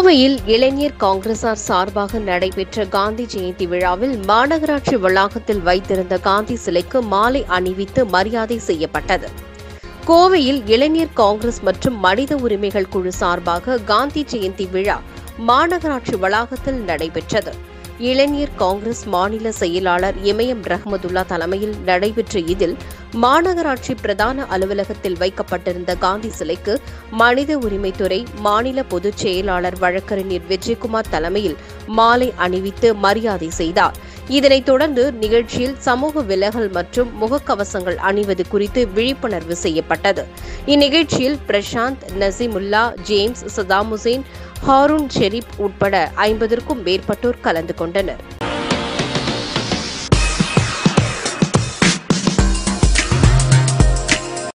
கோவையில் இளைஞர் காங்கிரசார் சார்பாக நடைபெற்ற காந்தி ஜெயந்தி விழாவில் மாநகராட்சி வளாகத்தில் வைத்திருந்த காந்தி சிலைக்கு மாலை அணிவித்து மரியாதை செய்யப்பட்டது கோவையில் இளைஞர் காங்கிரஸ் மற்றும் மனித உரிமைகள் குழு சார்பாக காந்தி ஜெயந்தி விழா மாநகராட்சி வளாகத்தில் நடைபெற்றது இளைஞர் காங்கிரஸ் மாநில செயலாளர் இமயம் ரஹ்மதுல்லா தலைமையில் நடைபெற்ற இதில் மாநகராட்சி பிரதான அலுவலகத்தில் வைக்கப்பட்டிருந்த காந்தி சிலைக்கு மனித உரிமைத்துறை மாநில பொதுச் செயலாளர் வழக்கறிஞர் விஜயகுமார் தலைமையில் மாலை அணிவித்து மரியாதை செய்தார் இதனைத் தொடர்ந்து நிகழ்ச்சியில் சமூக விலகல் மற்றும் முகக்கவசங்கள் அணிவது குறித்து விழிப்புணர்வு செய்யப்பட்டது இந்நிகழ்ச்சியில் பிரசாந்த் நசீமுல்லா ஜேம்ஸ் சதாம் ஹுசேன் ஹாரூன் ஷெரீப் உட்பட ஐம்பதற்கும் மேற்பட்டோர் கலந்து கொண்டனர்